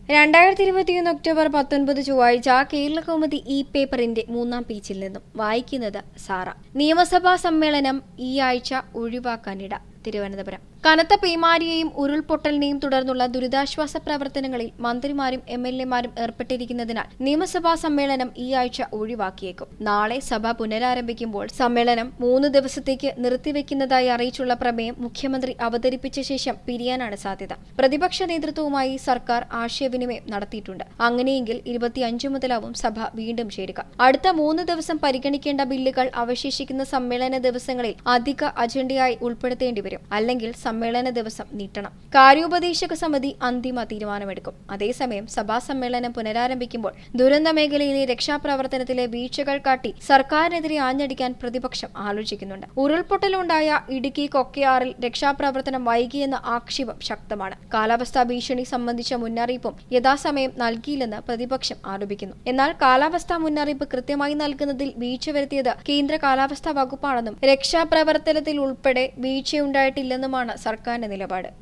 രണ്ടായിരത്തി ഇരുപത്തിയൊന്ന് ഒക്ടോബർ പത്തൊൻപത് ചൊവ്വാഴ്ച കേരള കൗമുദി ഇ പേപ്പറിന്റെ മൂന്നാം പേജിൽ നിന്നും വായിക്കുന്നത് സാറ നിയമസഭാ സമ്മേളനം ഈ ആഴ്ച ഒഴിവാക്കാനിട തിരുവനന്തപുരം കനത്ത പേമാരിയെയും ഉരുൾപൊട്ടലിനെയും തുടർന്നുള്ള ദുരിതാശ്വാസ പ്രവർത്തനങ്ങളിൽ മന്ത്രിമാരും എം എൽ എമാരും ഏർപ്പെട്ടിരിക്കുന്നതിനാൽ നിയമസഭാ സമ്മേളനം ഈ ആഴ്ച ഒഴിവാക്കിയേക്കും നാളെ സഭ പുനരാരംഭിക്കുമ്പോൾ സമ്മേളനം മൂന്ന് ദിവസത്തേക്ക് നിർത്തിവെക്കുന്നതായി അറിയിച്ചുള്ള പ്രമേയം മുഖ്യമന്ത്രി അവതരിപ്പിച്ച ശേഷം പിരിയാനാണ് സാധ്യത പ്രതിപക്ഷ നേതൃത്വവുമായി സർക്കാർ ആശയവിനിമയം നടത്തിയിട്ടുണ്ട് അങ്ങനെയെങ്കിൽ ഇരുപത്തിയഞ്ചു മുതലാവും സഭ വീണ്ടും ചേരുക അടുത്ത മൂന്ന് ദിവസം പരിഗണിക്കേണ്ട ബില്ലുകൾ അവശേഷിക്കുന്ന സമ്മേളന ദിവസങ്ങളിൽ അധിക അജണ്ടയായി ഉൾപ്പെടുത്തേണ്ടി വരും അല്ലെങ്കിൽ സമ്മേളന ദിവസം നീട്ടണം കാര്യോപദേശക സമിതി അന്തിമ തീരുമാനമെടുക്കും അതേസമയം സഭാ സമ്മേളനം പുനരാരംഭിക്കുമ്പോൾ ദുരന്ത മേഖലയിലെ രക്ഷാപ്രവർത്തനത്തിലെ വീഴ്ചകൾ കാട്ടി സർക്കാരിനെതിരെ ആഞ്ഞടിക്കാൻ പ്രതിപക്ഷം ആലോചിക്കുന്നുണ്ട് ഉരുൾപൊട്ടലുണ്ടായ ഇടുക്കി കൊക്കയാറിൽ രക്ഷാപ്രവർത്തനം വൈകിയെന്ന ആക്ഷേപം ശക്തമാണ് കാലാവസ്ഥാ ഭീഷണി സംബന്ധിച്ച മുന്നറിയിപ്പും യഥാസമയം നൽകിയില്ലെന്ന് പ്രതിപക്ഷം ആരോപിക്കുന്നു എന്നാൽ കാലാവസ്ഥാ മുന്നറിയിപ്പ് കൃത്യമായി നൽകുന്നതിൽ വീഴ്ച വരുത്തിയത് കേന്ദ്ര കാലാവസ്ഥാ വകുപ്പാണെന്നും രക്ഷാപ്രവർത്തനത്തിൽ ഉൾപ്പെടെ വീഴ്ചയുണ്ടായിട്ടില്ലെന്നുമാണ് സർക്കാരിന്റെ നിലപാട്